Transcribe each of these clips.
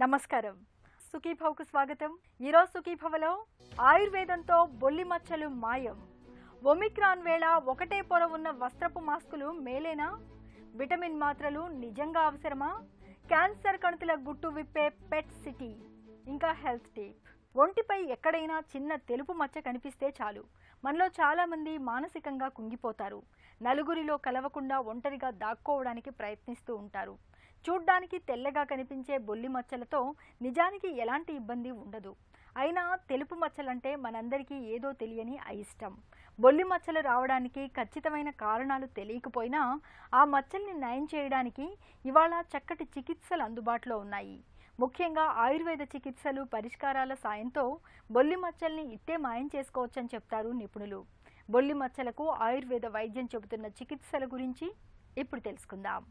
నమస్కారం సుఖీభవకు స్వాగతం ఈరోజు సుఖీభవలో ఆయుర్వేదంతో బొల్లి మచ్చలు మాయం ఒమిక్రాన్ వేళ ఒకటే పొర ఉన్న వస్త్రపు మాస్కులు మేలేనా విటమిన్ మాత్రలు నిజంగా అవసరమా క్యాన్సర్ కణుతుల గుట్టు విప్పే పెట్ సిటీ ఇంకా హెల్త్ టిప్ ఒంటిపై ఎక్కడైనా చిన్న తెలుపు మచ్చ కనిపిస్తే చాలు మనలో చాలా మంది మానసికంగా కుంగిపోతారు నలుగురిలో కలవకుండా ఒంటరిగా దాక్కోవడానికి ప్రయత్నిస్తూ ఉంటారు చూడ్డానికి తెల్లగా కనిపించే బొల్లి మచ్చలతో నిజానికి ఎలాంటి ఇబ్బంది ఉండదు అయినా తెలుపు మచ్చలంటే మనందరికీ ఏదో తెలియని అయిష్టం బొల్లి మచ్చలు రావడానికి ఖచ్చితమైన కారణాలు తెలియకపోయినా ఆ మచ్చల్ని నయం చేయడానికి ఇవాళ చక్కటి చికిత్సలు అందుబాటులో ఉన్నాయి ముఖ్యంగా ఆయుర్వేద చికిత్సలు పరిష్కారాల సాయంతో బొల్లి మచ్చల్ని ఇట్టే మాయం చేసుకోవచ్చని చెప్తారు నిపుణులు బొల్లి మచ్చలకు ఆయుర్వేద వైద్యం చెబుతున్న చికిత్సల గురించి ఇప్పుడు తెలుసుకుందాం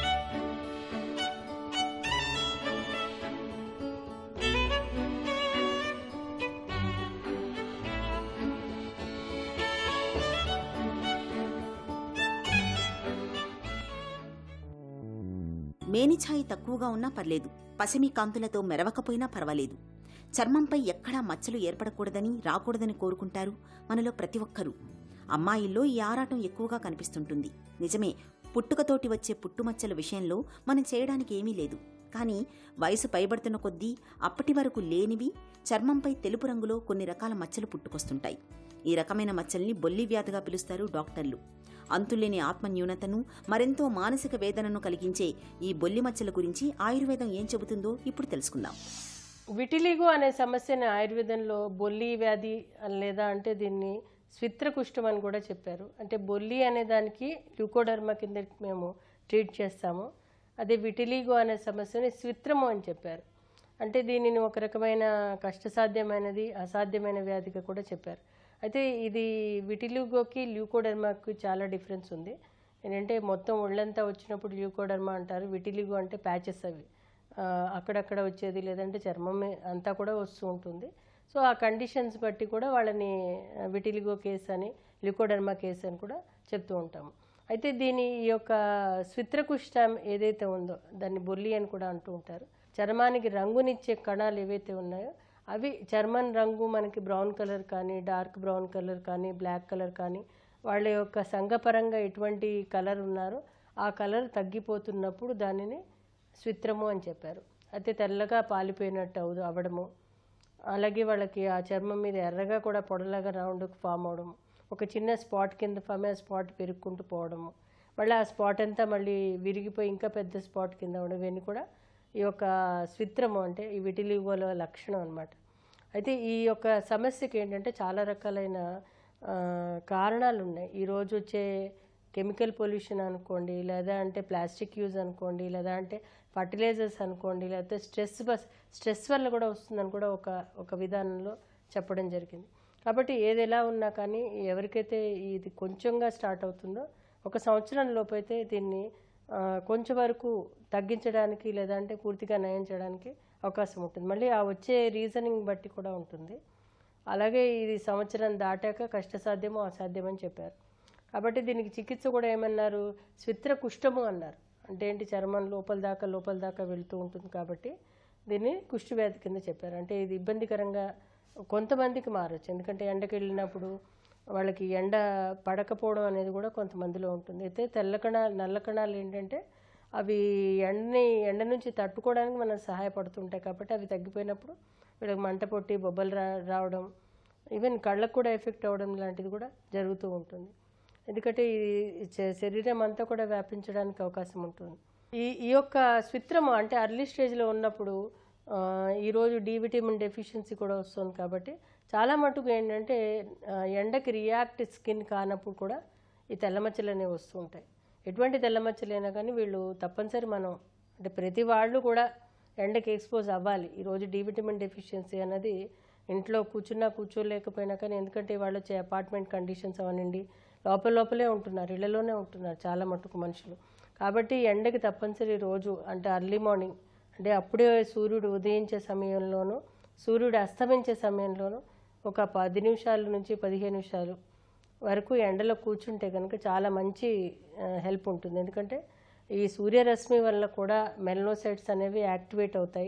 మేనిఛాయి తక్కువగా ఉన్నా పర్లేదు పసిమి కాంతులతో మెరవకపోయినా పర్వాలేదు చర్మంపై ఎక్కడా మచ్చలు ఏర్పడకూడదని రాకూడదని కోరుకుంటారు మనలో ప్రతి ఒక్కరూ అమ్మాయిల్లో ఈ ఆరాటం ఎక్కువగా కనిపిస్తుంటుంది నిజమే పుట్టుకతోటి వచ్చే పుట్టుమచ్చల విషయంలో మనం చేయడానికి ఏమీ లేదు కానీ వయసు పైబడుతున్న కొద్దీ అప్పటి వరకు లేనివి చర్మంపై తెలుపు రంగులో కొన్ని రకాల మచ్చలు పుట్టుకొస్తుంటాయి ఈ రకమైన మచ్చల్ని బొల్లి వ్యాధిగా పిలుస్తారు డాక్టర్లు అంతులేని ఆత్మన్యూనతను మరెంతో మానసిక వేదనను కలిగించే ఈ బొల్లి మచ్చల గురించి ఆయుర్వేదం ఏం చెబుతుందో ఇప్పుడు తెలుసుకుందాం విటిలిగో అనే సమస్యని ఆయుర్వేదంలో బొల్లి వ్యాధి లేదా అంటే దీన్ని స్విత్రకుష్టం అని కూడా చెప్పారు అంటే బొల్లి అనే దానికి ల్యూకోడర్మా కింద మేము ట్రీట్ చేస్తాము అదే విటిలిగో అనే సమస్యని స్విత్రము అని చెప్పారు అంటే దీనిని ఒక రకమైన కష్టసాధ్యమైనది అసాధ్యమైన వ్యాధిగా కూడా చెప్పారు అయితే ఇది విటిలిగోకి ల్యూకోడర్మాకి చాలా డిఫరెన్స్ ఉంది ఏంటంటే మొత్తం ఒళ్ళంతా వచ్చినప్పుడు ల్యూకోడర్మా అంటారు విటిలిగో అంటే ప్యాచెస్ అవి ఆ, అక్కడక్కడ వచ్చేది లేదంటే చర్మం మీ- అంతా కూడా వస్తూ ఉంటుంది సో ఆ కండిషన్స్ బట్టి కూడా వాళ్ళని ఆ, విటిలిగో కేస్ అని లికోడర్మా కేస్ అని కూడా చెప్తూ ఉంటాము అయితే దీని ఈ యొక్క స్విత్రకుష్టం ఏదైతే ఉందో దాన్ని బొల్లి అని కూడా అంటూ ఉంటారు చర్మానికి రంగునిచ్చే కణాలు ఏవైతే ఉన్నాయో అవి చర్మం రంగు మనకి బ్రౌన్ కలర్ కానీ డార్క్ బ్రౌన్ కలర్ కానీ బ్లాక్ కలర్ కానీ వాళ్ళ యొక్క సంఘపరంగా ఎటువంటి కలర్ ఉన్నారో ఆ కలర్ తగ్గిపోతున్నప్పుడు దానిని స్విత్రము అని చెప్పారు అయితే తెల్లగా పాలిపోయినట్టు అవు అవ్వడము అలాగే వాళ్ళకి ఆ చర్మం మీద ఎర్రగా కూడా పొడలాగా రౌండ్ ఫామ్ అవడం ఒక చిన్న స్పాట్ కింద ఫామ్ అయ్యి ఆ స్పాట్ పెరుక్కుంటూ పోవడము మళ్ళీ ఆ స్పాట్ అంతా మళ్ళీ విరిగిపోయి ఇంకా పెద్ద స్పాట్ కింద అవడం ఇవన్నీ కూడా ఈ యొక్క స్విత్రము అంటే ఈ విటిలిగోల లక్షణం అన్నమాట అయితే ఈ యొక్క సమస్యకి ఏంటంటే చాలా రకాలైన ఆ, కారణాలు ఉన్నాయి ఈరోజు వచ్చే కెమికల్ పొల్యూషన్ అనుకోండి లేదా అంటే ప్లాస్టిక్ యూజ్ అనుకోండి లేదా అంటే ఫర్టిలైజర్స్ అనుకోండి లేకపోతే స్ట్రెస్ బస్ స్ట్రెస్ వల్ల కూడా వస్తుందని కూడా ఒక ఒక విధానంలో చెప్పడం జరిగింది కాబట్టి ఏది ఎలా ఉన్నా కానీ ఎవరికైతే ఇది కొంచెంగా స్టార్ట్ అవుతుందో ఒక సంవత్సరం లోపు అయితే దీన్ని ఆ, కొంచెం వరకు తగ్గించడానికి లేదంటే పూర్తిగా నయం చేయడానికి అవకాశం ఉంటుంది మళ్ళీ ఆ వచ్చే రీజనింగ్ బట్టి కూడా ఉంటుంది అలాగే ఇది సంవత్సరం దాటాక కష్టసాధ్యమో అసాధ్యమని చెప్పారు కాబట్టి దీనికి చికిత్స కూడా ఏమన్నారు స్విత్ర కుష్టము అన్నారు అంటే ఏంటి చర్మం లోపల దాకా లోపల దాకా వెళ్తూ ఉంటుంది కాబట్టి దీన్ని కుష్టి వ్యాధి కింద చెప్పారు అంటే ఇది ఇబ్బందికరంగా కొంతమందికి మారచ్చు ఎందుకంటే ఎండకి వెళ్ళినప్పుడు వాళ్ళకి ఎండ పడకపోవడం అనేది కూడా కొంతమందిలో ఉంటుంది అయితే తెల్ల కణాలు నల్ల కణాలు ఏంటంటే అవి ఎండని ఎండ నుంచి తట్టుకోవడానికి మనం సహాయపడుతుంటాయి కాబట్టి అవి తగ్గిపోయినప్పుడు వీళ్ళకి మంట పొట్టి బొబ్బలు రా రావడం ఈవెన్ కళ్ళకు కూడా ఎఫెక్ట్ అవ్వడం లాంటిది కూడా జరుగుతూ ఉంటుంది ఎందుకంటే ఈ శ- శరీరం అంతా కూడా వ్యాపించడానికి అవకాశం ఉంటుంది ఈ ఈ యొక్క స్విత్రము అంటే అర్లీ స్టేజ్లో ఉన్నప్పుడు ఆ, ఈరోజు డి విటమిన్ డెఫిషియన్సీ కూడా వస్తుంది కాబట్టి చాలా మటుకు ఏంటంటే ఆ, ఎండకి రియాక్ట్ స్కిన్ కానప్పుడు కూడా ఈ తెల్లమచ్చలు అనేవి వస్తూ ఉంటాయి ఎటువంటి తెల్లమచ్చలైనా కానీ వీళ్ళు తప్పనిసరి మనం అంటే ప్రతి వాళ్ళు కూడా ఎండకి ఎక్స్పోజ్ అవ్వాలి ఈరోజు డి విటమిన్ డెఫిషియన్సీ అనేది ఇంట్లో కూర్చున్నా కూర్చోలేకపోయినా కానీ ఎందుకంటే వాళ్ళు వచ్చే అపార్ట్మెంట్ కండిషన్స్ అవనండి లోపల లోపలే ఉంటున్నారు ఇళ్లలోనే ఉంటున్నారు చాలా మటుకు మనుషులు కాబట్టి ఎండకి తప్పనిసరి రోజు అంటే అర్లీ మార్నింగ్ అంటే అప్పుడే సూర్యుడు ఉదయించే సమయంలోనూ సూర్యుడు అస్తమించే సమయంలోనూ ఒక పది నిమిషాల నుంచి పదిహేను నిమిషాలు వరకు ఎండలో కూర్చుంటే కనుక చాలా మంచి హెల్ప్ ఉంటుంది ఎందుకంటే ఈ సూర్యరశ్మి వల్ల కూడా మెలనోసైట్స్ అనేవి యాక్టివేట్ అవుతాయి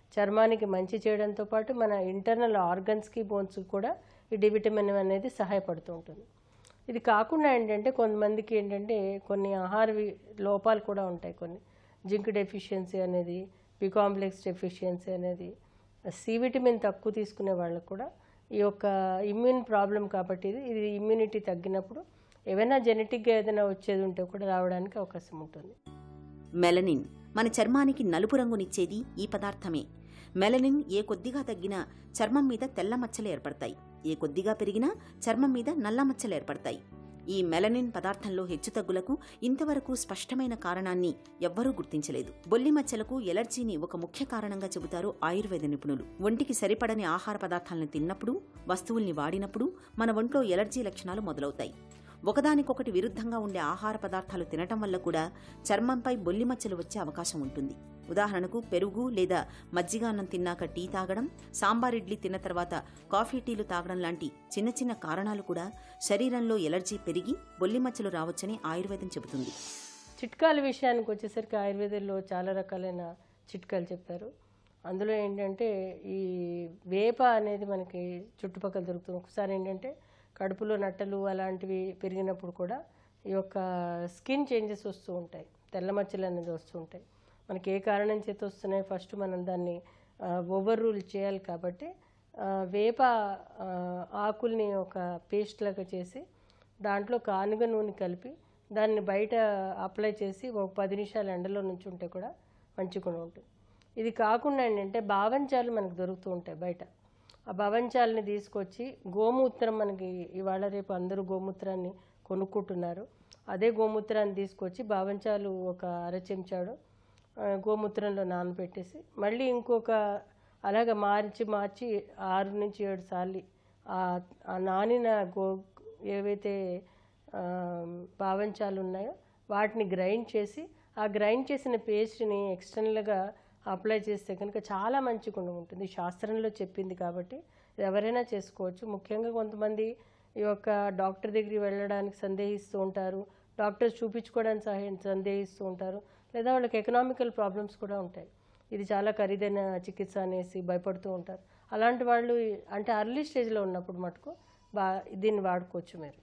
చర్మానికి మంచి చేయడంతో పాటు మన ఇంటర్నల్ ఆర్గన్స్కి బోన్స్కి కూడా ఈ డి విటమిన్ అనేది సహాయపడుతూ ఉంటుంది ఇది కాకుండా ఏంటంటే కొంతమందికి ఏంటంటే కొన్ని ఆహార వి- లోపాలు కూడా ఉంటాయి కొన్ని జింక్ డెఫిషియన్సీ అనేది బి కాంప్లెక్స్ డెఫిషియన్సీ అనేది సి విటమిన్ తక్కువ తీసుకునే వాళ్ళకు కూడా ఈ యొక్క ఇమ్యూన్ ప్రాబ్లం కాబట్టి ఇది ఇది ఇమ్యూనిటీ తగ్గినప్పుడు ఏమైనా జెనెటిక్గా ఏదైనా వచ్చేది ఉంటే కూడా రావడానికి అవకాశం ఉంటుంది మెలనిన్ మన చర్మానికి నలుపు రంగునిచ్చేది ఈ పదార్థమే మెలనిన్ ఏ కొద్దిగా తగ్గినా చర్మం మీద తెల్ల మచ్చలు ఏర్పడతాయి ఏ కొద్దిగా పెరిగినా చర్మం మీద నల్ల మచ్చలు ఏర్పడతాయి ఈ మెలనిన్ పదార్థంలో హెచ్చుతగ్గులకు ఇంతవరకు స్పష్టమైన కారణాన్ని ఎవ్వరూ గుర్తించలేదు బొల్లి మచ్చలకు ఎలర్జీని ఒక ముఖ్య కారణంగా చెబుతారు ఆయుర్వేద నిపుణులు ఒంటికి సరిపడని ఆహార పదార్థాలను తిన్నప్పుడు వస్తువుల్ని వాడినప్పుడు మన ఒంట్లో ఎలర్జీ లక్షణాలు మొదలవుతాయి ఒకదానికొకటి విరుద్ధంగా ఉండే ఆహార పదార్థాలు తినటం వల్ల కూడా చర్మంపై బొల్లి మచ్చలు వచ్చే అవకాశం ఉంటుంది ఉదాహరణకు పెరుగు లేదా మజ్జిగ అన్నం తిన్నాక టీ తాగడం సాంబార్ ఇడ్లీ తిన్న తర్వాత కాఫీ టీలు తాగడం లాంటి చిన్న చిన్న కారణాలు కూడా శరీరంలో ఎలర్జీ పెరిగి బొల్లి మచ్చలు రావచ్చని ఆయుర్వేదం చెబుతుంది చిట్కాల విషయానికి వచ్చేసరికి ఆయుర్వేదంలో చాలా రకాలైన చిట్కాలు చెప్పారు అందులో ఏంటంటే ఈ వేప అనేది మనకి చుట్టుపక్కల దొరుకుతుంది ఒకసారి ఏంటంటే కడుపులో నట్టలు అలాంటివి పెరిగినప్పుడు కూడా ఈ యొక్క స్కిన్ చేంజెస్ వస్తూ ఉంటాయి తెల్ల మచ్చలు అనేది వస్తూ ఉంటాయి మనకి ఏ కారణం చేత వస్తున్నాయి ఫస్ట్ మనం దాన్ని ఓవర్ రూల్ చేయాలి కాబట్టి ఆ, వేప ఆ, ఆకుల్ని ఒక పేస్ట్ లాగా చేసి దాంట్లో కానుగ నూనె కలిపి దాన్ని బయట అప్లై చేసి ఒక పది నిమిషాలు ఎండలో నుంచి ఉంటే కూడా మంచిగా ఉంటుంది ఇది కాకుండా ఏంటంటే బావంచాలు మనకు దొరుకుతూ ఉంటాయి బయట ఆ భవంచాలని తీసుకొచ్చి గోమూత్రం మనకి ఇవాళ రేపు అందరూ గోమూత్రాన్ని కొనుక్కుంటున్నారు అదే గోమూత్రాన్ని తీసుకొచ్చి భావంచాలు ఒక అర చెంచాడు ఆ, గోమూత్రంలో నానబెట్టేసి మళ్ళీ ఇంకొక అలాగ మార్చి మార్చి ఆరు నుంచి ఏడు సార్లు ఆ- ఆ నానిన గో ఏవైతే ఆ, భావంచాలు ఉన్నాయో వాటిని గ్రైండ్ చేసి ఆ గ్రైండ్ చేసిన పేస్ట్ని ఎక్స్టర్నల్గా అప్లై చేస్తే కనుక చాలా మంచి గుణం ఉంటుంది శాస్త్రంలో చెప్పింది కాబట్టి ఇది ఎవరైనా చేసుకోవచ్చు ముఖ్యంగా కొంతమంది ఈ యొక్క డాక్టర్ దగ్గరికి వెళ్ళడానికి సందేహిస్తూ ఉంటారు డాక్టర్స్ చూపించుకోవడానికి సహాయం సందేహిస్తూ ఉంటారు లేదా వాళ్ళకి ఎకనామికల్ ప్రాబ్లమ్స్ కూడా ఉంటాయి ఇది చాలా ఖరీదైన చికిత్స అనేసి భయపడుతూ ఉంటారు అలాంటి వాళ్ళు అంటే అర్లీ స్టేజ్లో ఉన్నప్పుడు మటుకు బా దీన్ని వాడుకోవచ్చు మీరు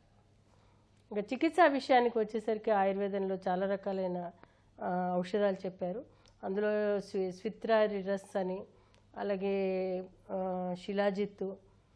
ఇంకా చికిత్సా విషయానికి వచ్చేసరికి ఆయుర్వేదంలో చాలా రకాలైన ఆ, ఔషధాలు చెప్పారు అందులో స్వి స్విత్రారి రస్ అని అలాగే ఆ, శిలాజిత్తు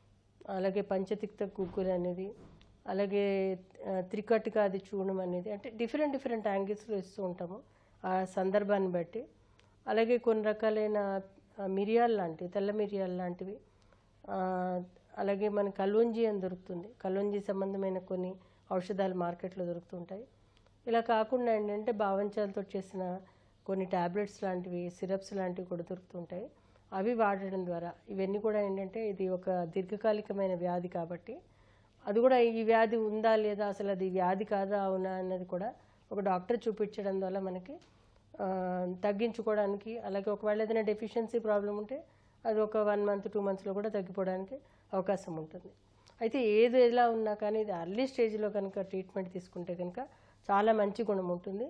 అలాగే పంచతిక్త కుక్కులు అనేది అలాగే ఆ, త్రికటికాది చూర్ణం అనేది అంటే డిఫరెంట్ డిఫరెంట్ యాంగిల్స్లో ఇస్తూ ఉంటాము ఆ సందర్భాన్ని బట్టి అలాగే కొన్ని రకాలైన ఆ, మిరియాలు లాంటివి తెల్ల మిరియాలు లాంటివి ఆ, అలాగే మన కల్వంజి అని దొరుకుతుంది కల్వంజి సంబంధమైన కొన్ని ఔషధాలు మార్కెట్లో దొరుకుతుంటాయి ఇలా కాకుండా ఏంటంటే భావంచాలతో చేసిన కొన్ని ట్యాబ్లెట్స్ లాంటివి సిరప్స్ లాంటివి కూడా దొరుకుతుంటాయి అవి వాడడం ద్వారా ఇవన్నీ కూడా ఏంటంటే ఇది ఒక దీర్ఘకాలికమైన వ్యాధి కాబట్టి అది కూడా ఈ వ్యాధి ఉందా లేదా అసలు అది వ్యాధి కాదా అవునా అన్నది కూడా ఒక డాక్టర్ చూపించడం వల్ల మనకి ఆ, తగ్గించుకోవడానికి అలాగే ఒకవేళ ఏదైనా డెఫిషియన్సీ ప్రాబ్లం ఉంటే అది ఒక వన్ మంత్ టూ మంత్స్లో కూడా తగ్గిపోవడానికి అవకాశం ఉంటుంది అయితే ఏది ఎలా ఉన్నా కానీ ఇది అర్లీ స్టేజ్లో కనుక ట్రీట్మెంట్ తీసుకుంటే కనుక చాలా మంచి గుణం ఉంటుంది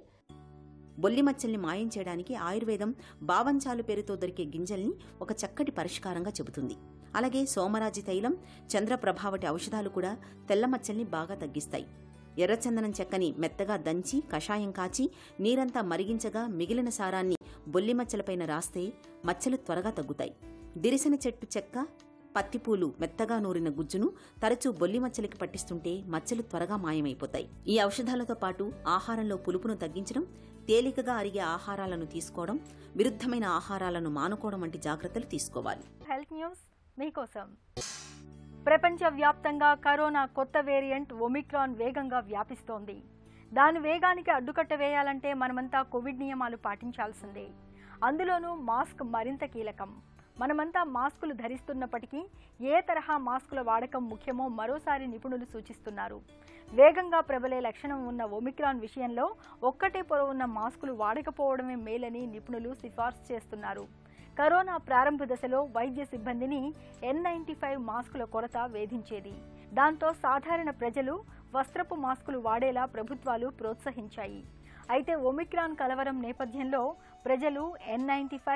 బొల్లి మచ్చల్ని మాయం చేయడానికి ఆయుర్వేదం బావంచాలు పేరుతో దొరికే గింజల్ని ఒక చక్కటి పరిష్కారంగా చెబుతుంది అలాగే సోమరాజి తైలం చంద్రప్రభావటి ఔషధాలు కూడా తెల్ల మచ్చల్ని బాగా తగ్గిస్తాయి ఎర్రచందనం చెక్కని మెత్తగా దంచి కషాయం కాచి నీరంతా మరిగించగా మిగిలిన సారాన్ని బొల్లి మచ్చలపైన రాస్తే మచ్చలు త్వరగా తగ్గుతాయి దిరిసిన చెట్టు చెక్క పత్తిపూలు మెత్తగా నూరిన గుజ్జును తరచూ బొల్లి మచ్చలకి పట్టిస్తుంటే మచ్చలు త్వరగా మాయమైపోతాయి ఈ ఔషధాలతో పాటు ఆహారంలో పులుపును తగ్గించడం తేలికగా అరిగే ఆహారాలను తీసుకోవడం విరుద్ధమైన ఆహారాలను మానుకోవడం వంటి జాగ్రత్తలు తీసుకోవాలి హెల్త్ న్యూస్ మీకోసం ప్రపంచవ్యాప్తంగా కరోనా కొత్త వేరియంట్ ఒమిక్రాన్ వేగంగా వ్యాపిస్తోంది దాని వేగానికి అడ్డుకట్ట వేయాలంటే మనమంతా కోవిడ్ నియమాలు పాటించాల్సిందే అందులోనూ మాస్క్ మరింత కీలకం మనమంతా మాస్కులు ధరిస్తున్నప్పటికీ ఏ తరహా మాస్కుల వాడకం ముఖ్యమో మరోసారి నిపుణులు సూచిస్తున్నారు వేగంగా ప్రబలే లక్షణం ఉన్న ఒమిక్రాన్ విషయంలో ఒక్కటే పొర ఉన్న మాస్కులు వాడకపోవడమే మేలని నిపుణులు సిఫార్సు చేస్తున్నారు కరోనా ప్రారంభ దశలో వైద్య సిబ్బందిని ఎన్ నైన్టీ ఫైవ్ మాస్కుల కొరత వేధించేది దాంతో సాధారణ ప్రజలు వస్త్రపు మాస్కులు వాడేలా ప్రభుత్వాలు ప్రోత్సహించాయి అయితే ఒమిక్రాన్ కలవరం నేపథ్యంలో ప్రజలు N ninety five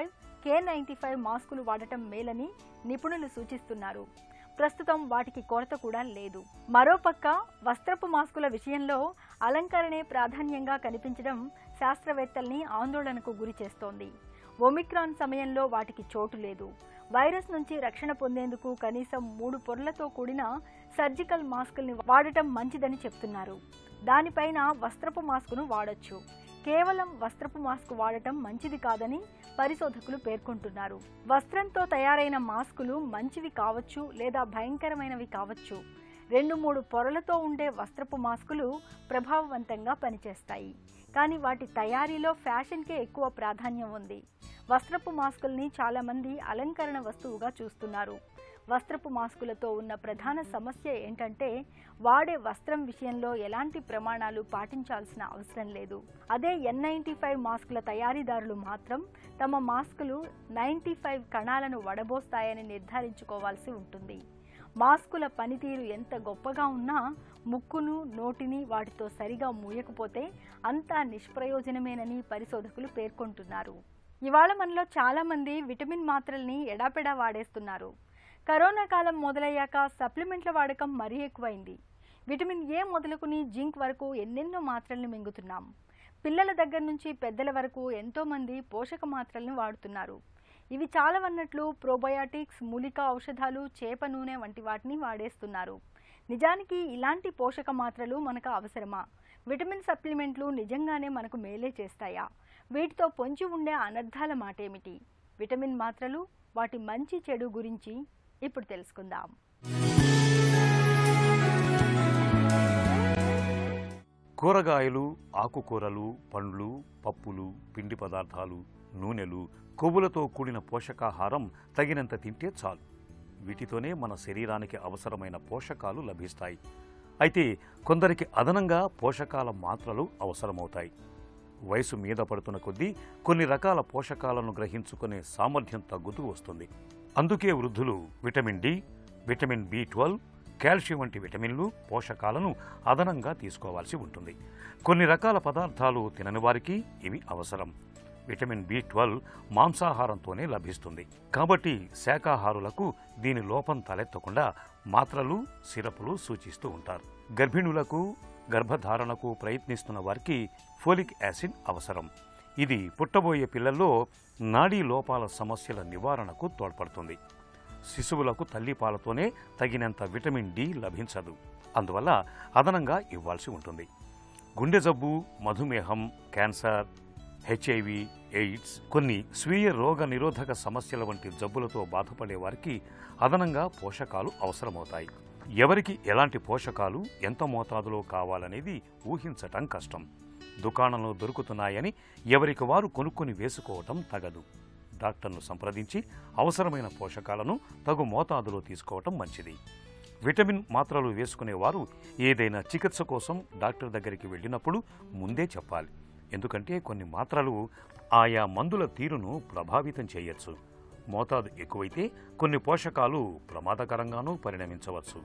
K ninety five మాస్కులు వాడటం మేలని నిపుణులు సూచిస్తున్నారు ప్రస్తుతం వాటికి కొరత కూడా లేదు మరోపక్క వస్త్రపు మాస్కుల విషయంలో అలంకరణే ప్రాధాన్యంగా కనిపించడం శాస్త్రవేత్తల్ని ఆందోళనకు గురి చేస్తోంది ఒమిక్రాన్ సమయంలో వాటికి చోటు లేదు వైరస్ నుంచి రక్షణ పొందేందుకు కనీసం మూడు పొరలతో కూడిన సర్జికల్ మాస్కుల్ని వాడటం మంచిదని చెప్తున్నారు దానిపైన వస్త్రపు మాస్కును వాడొచ్చు కేవలం వస్త్రపు మాస్క్ వాడటం మంచిది కాదని పరిశోధకులు పేర్కొంటున్నారు వస్త్రంతో తయారైన మాస్కులు మంచివి కావచ్చు లేదా భయంకరమైనవి కావచ్చు రెండు మూడు పొరలతో ఉండే వస్త్రపు మాస్కులు ప్రభావవంతంగా పనిచేస్తాయి కానీ వాటి తయారీలో ఫ్యాషన్కే ఎక్కువ ప్రాధాన్యం ఉంది వస్త్రపు మాస్కుల్ని చాలామంది అలంకరణ వస్తువుగా చూస్తున్నారు వస్త్రపు మాస్కులతో ఉన్న ప్రధాన సమస్య ఏంటంటే వాడే వస్త్రం విషయంలో ఎలాంటి ప్రమాణాలు పాటించాల్సిన అవసరం లేదు అదే ఎన్ నైంటీ ఫైవ్ మాస్కుల తయారీదారులు మాత్రం తమ మాస్కులు నైంటీ ఫైవ్ కణాలను వడబోస్తాయని నిర్ధారించుకోవాల్సి ఉంటుంది మాస్కుల పనితీరు ఎంత గొప్పగా ఉన్నా ముక్కును నోటిని వాటితో సరిగా మూయకపోతే అంతా నిష్ప్రయోజనమేనని పరిశోధకులు పేర్కొంటున్నారు ఇవాళ మనలో చాలా మంది విటమిన్ మాత్రల్ని ఎడాపెడా వాడేస్తున్నారు కరోనా కాలం మొదలయ్యాక సప్లిమెంట్ల వాడకం మరీ ఎక్కువైంది విటమిన్ ఏ మొదలుకుని జింక్ వరకు ఎన్నెన్నో మాత్రల్ని మింగుతున్నాం పిల్లల దగ్గర నుంచి పెద్దల వరకు ఎంతో మంది పోషక మాత్రల్ని వాడుతున్నారు ఇవి చాలవన్నట్లు ప్రోబయాటిక్స్ మూలికా ఔషధాలు చేప నూనె వంటి వాటిని వాడేస్తున్నారు నిజానికి ఇలాంటి పోషక మాత్రలు మనకు అవసరమా విటమిన్ సప్లిమెంట్లు నిజంగానే మనకు మేలే చేస్తాయా వీటితో పొంచి ఉండే అనర్థాల మాటేమిటి విటమిన్ మాత్రలు వాటి మంచి చెడు గురించి ఇప్పుడు తెలుసుకుందాం కూరగాయలు ఆకుకూరలు పండ్లు పప్పులు పిండి పదార్థాలు నూనెలు కొవ్వులతో కూడిన పోషకాహారం తగినంత తింటే చాలు వీటితోనే మన శరీరానికి అవసరమైన పోషకాలు లభిస్తాయి అయితే కొందరికి అదనంగా పోషకాల మాత్రలు అవసరమవుతాయి వయసు మీద పడుతున్న కొద్దీ కొన్ని రకాల పోషకాలను గ్రహించుకునే సామర్థ్యం తగ్గుతూ వస్తుంది అందుకే వృద్ధులు vitamin D vitamin B twelve calcium వంటి విటమిన్లు పోషకాలను అదనంగా తీసుకోవాల్సి ఉంటుంది కొన్ని రకాల పదార్థాలు తినని వారికి ఇవి అవసరం విటమిన్ బి ట్వెల్వ్ మాంసాహారంతోనే లభిస్తుంది కాబట్టి శాకాహారులకు దీని లోపం తలెత్తకుండా మాత్రలు సిరపులు సూచిస్తూ ఉంటారు గర్భిణులకు గర్భధారణకు ప్రయత్నిస్తున్న వారికి ఫోలిక్ యాసిడ్ అవసరం ఇది పుట్టబోయే పిల్లల్లో నాడీ లోపాల సమస్యల నివారణకు తోడ్పడుతుంది శిశువులకు తల్లిపాలతోనే తగినంత విటమిన్ డి లభించదు అందువల్ల అదనంగా ఇవ్వాల్సి ఉంటుంది గుండె జబ్బు మధుమేహం క్యాన్సర్ హెచ్ఐవి ఎయిడ్స్ కొన్ని స్వీయ రోగ నిరోధక సమస్యల వంటి జబ్బులతో బాధపడే వారికి అదనంగా పోషకాలు అవసరమవుతాయి ఎవరికి ఎలాంటి పోషకాలు ఎంత మోతాదులో కావాలనేది ఊహించటం కష్టం దుకాణంలో దొరుకుతున్నాయని ఎవరికి వారు కొనుక్కొని వేసుకోవటం తగదు డాక్టర్ను సంప్రదించి అవసరమైన పోషకాలను తగు మోతాదులో తీసుకోవటం మంచిది విటమిన్ మాత్రలు వేసుకునేవారు ఏదైనా చికిత్స కోసం డాక్టర్ దగ్గరికి వెళ్ళినప్పుడు ముందే చెప్పాలి ఎందుకంటే కొన్ని మాత్రలు ఆయా మందుల తీరును ప్రభావితం చేయొచ్చు మోతాదు ఎక్కువైతే కొన్ని పోషకాలు ప్రమాదకరంగానూ పరిణమించవచ్చు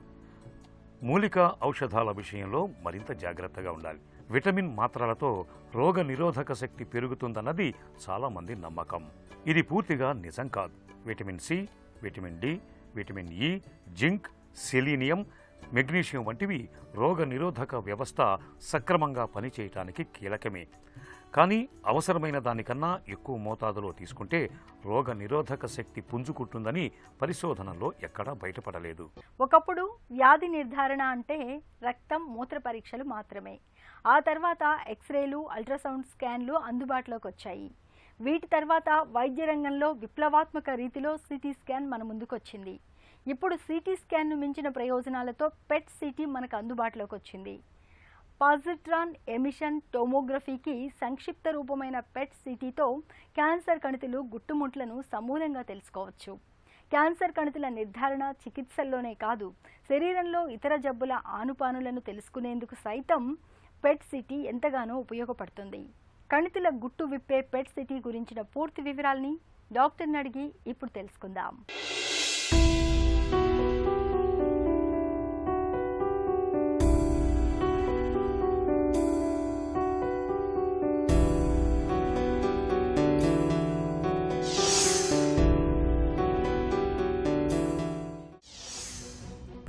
మూలిక ఔషధాల విషయంలో మరింత జాగ్రత్తగా ఉండాలి విటమిన్ మాత్రలతో రోగ నిరోధక శక్తి పెరుగుతుందన్నది చాలామంది నమ్మకం ఇది పూర్తిగా నిజం కాదు vitamin C vitamin D vitamin E zinc selenium magnesium వంటివి రోగ నిరోధక వ్యవస్థ సక్రమంగా పనిచేయటానికి కీలకమే కానీ అవసరమైన దానికన్నా ఎక్కువ మోతాదులో తీసుకుంటే రోగ నిరోధక శక్తి పుంజుకుంటుందని పరిశోధనలో ఎక్కడా బయటపడలేదు ఒకప్పుడు వ్యాధి నిర్ధారణ అంటే రక్తం మూత్ర పరీక్షలు మాత్రమే ఆ తర్వాత ఎక్స్రేలు అల్ట్రాసౌండ్ స్కాన్లు అందుబాటులోకి వచ్చాయి వీటి తర్వాత వైద్య రంగంలో విప్లవాత్మక రీతిలో సిటీ స్కాన్ మన ముందుకొచ్చింది ఇప్పుడు సిటీ స్కాన్ను మించిన ప్రయోజనాలతో పెట్ సిటీ మనకు అందుబాటులోకి వచ్చింది పాజిట్రాన్ ఎమిషన్ టోమోగ్రఫీకి సంక్షిప్త రూపమైన పెట్ సిటీతో క్యాన్సర్ కణితులు గుట్టుముట్లను సమూలంగా తెలుసుకోవచ్చు క్యాన్సర్ కణితుల నిర్ధారణ చికిత్సల్లోనే కాదు శరీరంలో ఇతర జబ్బుల ఆనుపానులను తెలుసుకునేందుకు సైతం పెట్ సిటీ ఎంతగానో ఉపయోగపడుతుంది కణితుల గుట్టు విప్పే పెట్ సిటీ గురించిన పూర్తి వివరాల్ని డాక్టర్ని అడిగి ఇప్పుడు తెలుసుకుందాం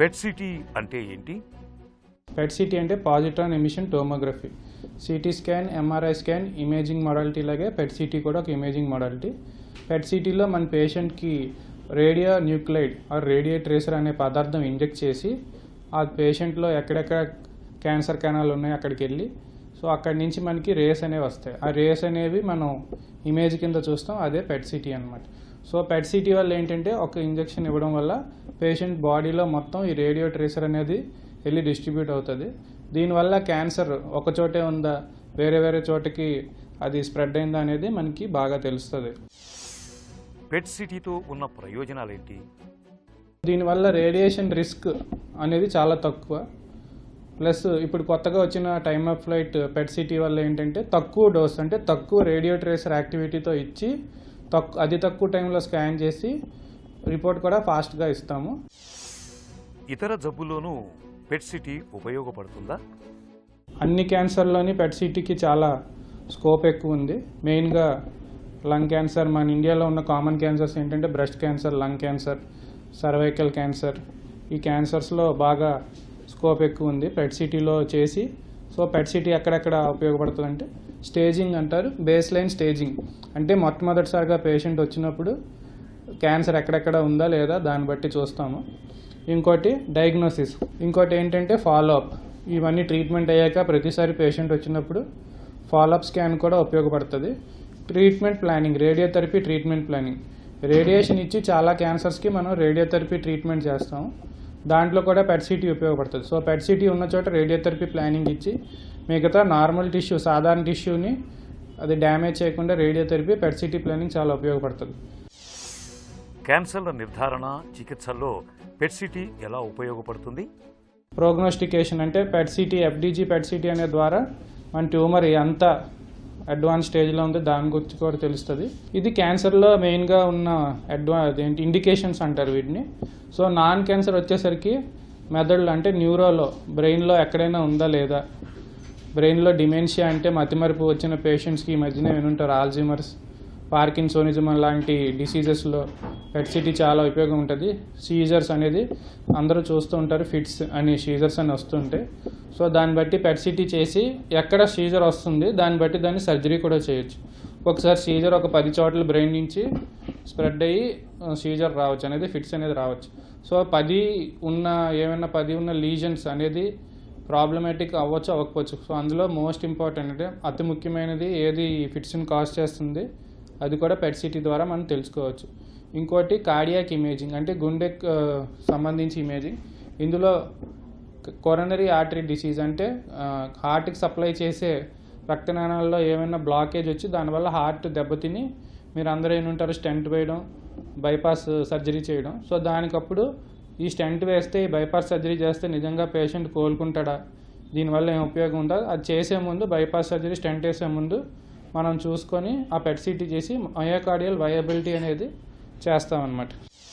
పెట్ సిటీ అంటే ఏంటి పెట్ సిటీ అంటే positron emission tomography CT scan MRI scan imaging modality లాగే పెట్ సిటీ కూడా ఒక ఇమేజింగ్ మోడాలిటీ పెట్ సిటీలో మన పేషెంట్కి radionuclide or radiotracer అనే పదార్థం ఇంజెక్ట్ చేసి ఆ పేషెంట్లో ఎక్కడెక్కడ క్యాన్సర్ కణాలు ఉన్నాయో అక్కడికి వెళ్ళి సో అక్కడి నుంచి మనకి రేస్ అనేవి వస్తాయి ఆ రేస్ అనేవి మనం ఇమేజ్ కింద చూస్తాం అదే పెట్ సిటీ అనమాట సో పెట్ సిటీ వల్ల ఏంటంటే ఒక ఇంజెక్షన్ ఇవ్వడం వల్ల పేషెంట్ బాడీలో మొత్తం ఈ రేడియో ట్రేసర్ అనేది వెళ్ళి డిస్ట్రిబ్యూట్ అవుతుంది దీనివల్ల క్యాన్సర్ ఒక చోటే ఉందా వేరే వేరే చోటకి అది స్ప్రెడ్ అయిందా అనేది మనకి బాగా తెలుస్తుంది పెట్ సిటీతో ఉన్న ప్రయోజనాలేంటి దీనివల్ల రేడియేషన్ రిస్క్ అనేది చాలా తక్కువ ప్లస్ ఇప్పుడు కొత్తగా వచ్చిన time of flight PET CT వల్ల ఏంటంటే తక్కువ డోస్ అంటే తక్కువ రేడియో ట్రేసర్ యాక్టివిటీతో ఇచ్చి తక్కు అతి తక్కువ టైంలో స్కాన్ చేసి రిపోర్ట్ కూడా ఫాస్ట్గా ఇస్తాము ఇతర జబ్బుల్లోనూ పెట్ సిటీ ఉపయోగపడుతుందా అన్ని క్యాన్సర్లోని పెట్ సిటీకి చాలా స్కోప్ ఎక్కువ ఉంది మెయిన్గా లంగ్ క్యాన్సర్ మన ఇండియాలో ఉన్న కామన్ క్యాన్సర్స్ ఏంటంటే breast cancer lung cancer cervical cancer ఈ క్యాన్సర్స్లో బాగా స్కోప్ ఎక్కువ ఉంది పెట్ సిటీలో చేసి సో పెట్ సిటీ ఎక్కడెక్కడ ఉపయోగపడుతుంది అంటే స్టేజింగ్ అంటారు బేస్ లైన్ స్టేజింగ్ అంటే మొట్టమొదటిసారిగా పేషెంట్ వచ్చినప్పుడు క్యాన్సర్ ఎక్కడెక్కడ ఉందా లేదా దాన్ని బట్టి చూస్తాము ఇంకోటి డయాగ్నోసిస్ ఇంకోటి ఏంటంటే ఫాలో అప్ ఇవన్నీ ట్రీట్మెంట్ అయ్యాక ప్రతిసారి పేషెంట్ వచ్చినప్పుడు ఫాలోఅప్ స్కాన్ కూడా ఉపయోగపడుతుంది treatment planning radiotherapy treatment planning radiation ఇచ్చి చాలా క్యాన్సర్స్కి మనం రేడియోథెరపీ ట్రీట్మెంట్ చేస్తాం దాంట్లో కూడా పెట్ సిటీ ఉపయోగపడుతుంది సో పెట్ సిటీ ఉన్న చోట రేడియోథెరపీ ప్లానింగ్ ఇచ్చి మిగతా నార్మల్ టిష్యూ సాధారణ టిష్యూని అది డ్యామేజ్ చేయకుండా రేడియోథెరపీ పెట్ సిటీ ప్లానింగ్ చాలా ఉపయోగపడుతుంది క్యాన్సర్ల నిర్ధారణ చికిత్సల్లో పెట్ సిటీ ఎలా ఉపయోగపడుతుంది ప్రోగ్నోస్టికేషన్ అంటే పెట్ సిటీ ఎఫ్డీజీ పెట్ సిటీ అనే ద్వారా మన ట్యూమర్ ఎంత అడ్వాన్స్ స్టేజ్లో ఉందో దాని గురించి కూడా తెలుస్తుంది ఇది క్యాన్సర్లో మెయిన్గా ఉన్న అడ్వా అదేంటి ఇండికేషన్స్ అంటారు వీటిని సో నాన్ క్యాన్సర్ వచ్చేసరికి మెదడులో అంటే న్యూరోలో బ్రెయిన్లో ఎక్కడైనా ఉందా లేదా బ్రెయిన్లో డిమెన్షియా అంటే మతిమరుపు వచ్చిన పేషెంట్స్కి ఈ మధ్యన వినుంటారు ఆల్జిమర్స్ పార్కిన్సోనిజం లాంటి డిసీజెస్లో పెట్ సిటీ చాలా ఉపయోగం ఉంటుంది సీజర్స్ అనేది అందరూ చూస్తూ ఉంటారు ఫిట్స్ అని సీజర్స్ అని వస్తుంటాయి సో దాన్ని బట్టి పెట్ సిటీ చేసి ఎక్కడ సీజర్ వస్తుంది దాన్ని బట్టి దాన్ని సర్జరీ కూడా చేయొచ్చు ఒకసారి సీజర్ ఒక పది చోట్ల బ్రెయిన్ నుంచి స్ప్రెడ్ అయ్యి సీజర్ రావచ్చు అనేది ఫిట్స్ అనేది రావచ్చు సో పది ఉన్న ఏమైనా పది ఉన్న లీజన్స్ అనేది ప్రాబ్లమేటిక్ అవ్వచ్చు అవ్వకపోవచ్చు సో అందులో మోస్ట్ ఇంపార్టెంట్ అంటే అతి ముఖ్యమైనది ఏది ఫిట్స్ని కాజ్ చేస్తుంది అది కూడా పెట్ సిటీ ద్వారా మనం తెలుసుకోవచ్చు ఇంకోటి కార్డియాక్ ఇమేజింగ్ అంటే గుండెకి ఆ, సంబంధించి ఇమేజింగ్ ఇందులో కొరనరీ ఆర్టరీ డిసీజ్ అంటే హార్ట్కి సప్లై చేసే రక్తనాళాల్లో ఏమైనా బ్లాకేజ్ వచ్చి దానివల్ల హార్ట్ దెబ్బతిని మీరు అందరూ ఏమంటారు స్టెంట్ వేయడం బైపాస్ సర్జరీ చేయడం సో దానికప్పుడు ఈ స్టెంట్ వేస్తే ఈ బైపాస్ సర్జరీ చేస్తే నిజంగా పేషెంట్ కోలుకుంటాడా దీనివల్ల ఏం ఉపయోగం ఉందా అది చేసే ముందు బైపాస్ సర్జరీ స్టెంట్ వేసే ముందు మనం చూసుకొని ఆ పెట్ సిటీ చేసి మయోకార్డియల్ వయబిలిటీ అనేది చేస్తామన్నమాట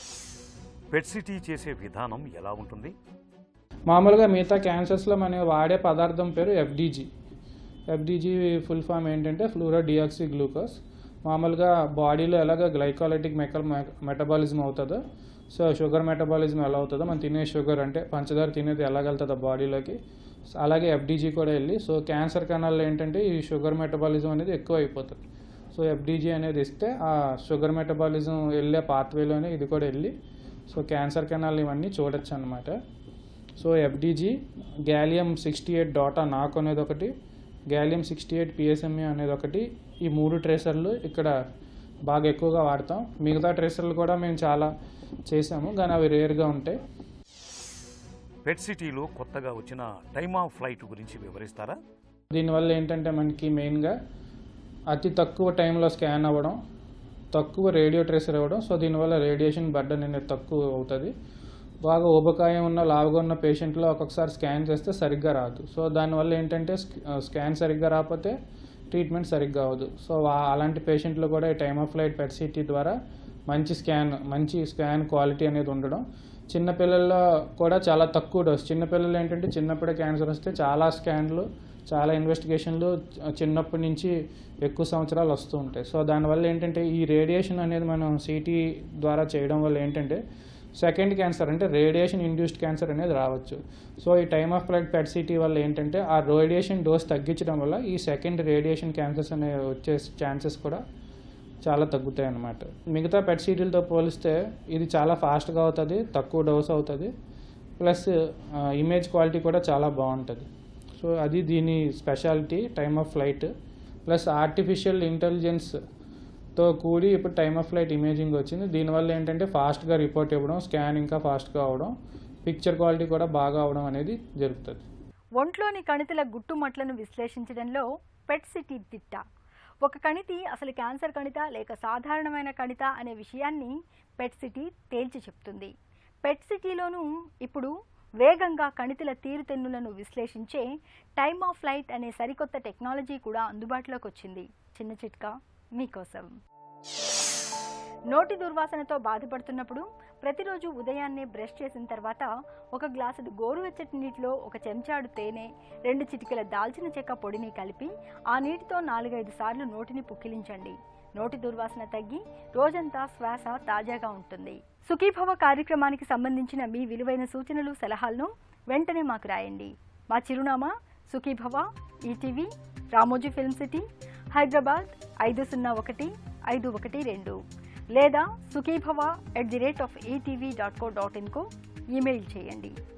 పెట్ సిటీ చేసే విధానం ఎలా ఉంటుంది మామూలుగా మిగతా క్యాన్సర్స్లో మనం వాడే పదార్థం పేరు ఎఫ్డీజీ ఎఫ్డీజీ ఫుల్ ఫామ్ ఏంటంటే ఫ్లూరో డియాక్సీ గ్లూకోజ్ మామూలుగా బాడీలో ఎలాగ గ్లైకాలటిక్ మెకల్ మెటబాలిజం అవుతుందో సో షుగర్ మెటబాలిజం ఎలా అవుతుందో మనం తినే షుగర్ అంటే పంచదార తినేది ఎలాగెళ్తుందో బాడీలోకి సో అలాగే ఎఫ్డీజీ కూడా వెళ్ళి సో క్యాన్సర్ కణాల్లో ఏంటంటే ఈ షుగర్ మెటబాలిజం అనేది ఎక్కువ అయిపోతుంది సో ఎఫ్డీజీ అనేది ఇస్తే ఆ షుగర్ మెటబాలిజం వెళ్ళే పాత్వేలోనే ఇది కూడా వెళ్ళి సో క్యాన్సర్ కణాలు ఇవన్నీ చూడొచ్చు అనమాట so FDG gallium sixty eight DOTANOC అనేది ఒకటి గ్యాలియం సిక్స్టీ ఎయిట్ పిఎస్ఎంఏ అనేది ఒకటి ఈ మూడు ట్రేసర్లు ఇక్కడ బాగా ఎక్కువగా వాడతాం మిగతా ట్రేసర్లు కూడా మేము చాలా చేసాము కానీ అవి రేర్గా ఉంటాయి పెట్ సిటీలో కొత్తగా వచ్చిన టైమ్ ఆఫ్ ఫ్లైట్ గురించి వివరిస్తారా దీనివల్ల ఏంటంటే మనకి మెయిన్గా అతి తక్కువ టైంలో స్కాన్ అవ్వడం తక్కువ రేడియో ట్రేసర్ అవ్వడం సో దీనివల్ల రేడియేషన్ బర్డన్ అనేది తక్కువ అవుతుంది బాగా ఊబకాయం ఉన్న లావుగా ఉన్న పేషెంట్లో ఒక్కొక్కసారి స్కాన్ చేస్తే సరిగ్గా రాదు సో దానివల్ల ఏంటంటే స్క్- స్కాన్ సరిగ్గా రాకపోతే ట్రీట్మెంట్ సరిగ్గా అవ్వదు సో వా- అలాంటి పేషెంట్లు కూడా ఈ time of flight PET CT ద్వారా మంచి స్కాన్ మంచి స్కాన్ క్వాలిటీ అనేది ఉండడం చిన్నపిల్లల్లో కూడా చాలా తక్కువ డోస్ చిన్నపిల్లలు ఏంటంటే చిన్నప్పుడే క్యాన్సర్ వస్తే చాలా స్కాన్లు చాలా ఇన్వెస్టిగేషన్లు చ- చిన్నప్పటి నుంచి ఎక్కువ సంవత్సరాలు వస్తూ ఉంటాయి సో దానివల్ల ఏంటంటే ఈ రేడియేషన్ అనేది మనం సిటీ ద్వారా చేయడం వల్ల ఏంటంటే సెకండ్ క్యాన్సర్ అంటే రేడియేషన్ ఇండ్యూస్డ్ క్యాన్సర్ అనేది రావచ్చు సో ఈ time of flight PET CT వల్ల ఏంటంటే ఆ రేడియేషన్ డోస్ తగ్గించడం వల్ల ఈ సెకండ్ రేడియేషన్ క్యాన్సర్స్ అనే వచ్చే ఛాన్సెస్ కూడా చాలా తగ్గుతాయి అన్నమాట మిగతా పెట్ సిటీలతో పోలిస్తే ఇది చాలా ఫాస్ట్గా అవుతుంది తక్కువ డోస్ అవుతుంది ప్లస్ ఇమేజ్ క్వాలిటీ కూడా చాలా బాగుంటుంది సో అది దీని speciality time of flight plus artificial ఇంటెలిజెన్స్తో కూడి ఇప్పుడు టైమ్ ఆఫ్ ఫ్లైట్ ఇమేజింగ్ వచ్చింది దీనివల్ల ఏంటంటే ఫాస్ట్గా రిపోర్ట్ ఇవ్వడం స్కాన్ ఇంకా ఫాస్ట్గా అవడం పిక్చర్ క్వాలిటీ కూడా బాగా అవడం అనేది జరుగుతుంది ఒంట్లోని కణితుల గుట్టుమట్లను విశ్లేషించడంలో పెట్ సిటీ తిట్ట ఒక కణితి అసలు క్యాన్సర్ కణిత లేక సాధారణమైన కణిత అనే విషయాన్ని పెట్ సిటీ తేల్చి చెప్తుంది పెట్ సిటీలోనూ ఇప్పుడు వేగంగా కణితుల తీరుతెన్నులను విశ్లేషించే టైమ్ ఆఫ్ ఫ్లైట్ అనే సరికొత్త టెక్నాలజీ కూడా అందుబాటులోకి వచ్చింది చిన్న చిట్కా మీకోసం నోటి దుర్వాసనతో బాధపడుతున్నప్పుడు ప్రతిరోజు ఉదయాన్నే బ్రష్ చేసిన తర్వాత ఒక గ్లాసుడు గోరువెచ్చటి నీటిలో ఒక చెంచాడు తేనె రెండు చిటికెల దాల్చిన చెక్క పొడిని కలిపి ఆ నీటితో నాలుగైదు సార్లు నోటిని పుక్కిలించండి నోటి దుర్వాసన తగ్గి రోజంతా శ్వాస తాజాగా ఉంటుంది సుఖీభవ కార్యక్రమానికి సంబంధించిన మీ విలువైన సూచనలు సలహాలను వెంటనే మాకు రాయండి మా చిరునామా Sukhibhava ETV Ramoji film city Hyderabad ఐదు సున్నా ఒకటి ఐదు ఒకటి రెండు లేదా Sukhibhava at the rate of ETV dot co dot ఇన్కు ఈమెయిల్ చేయండి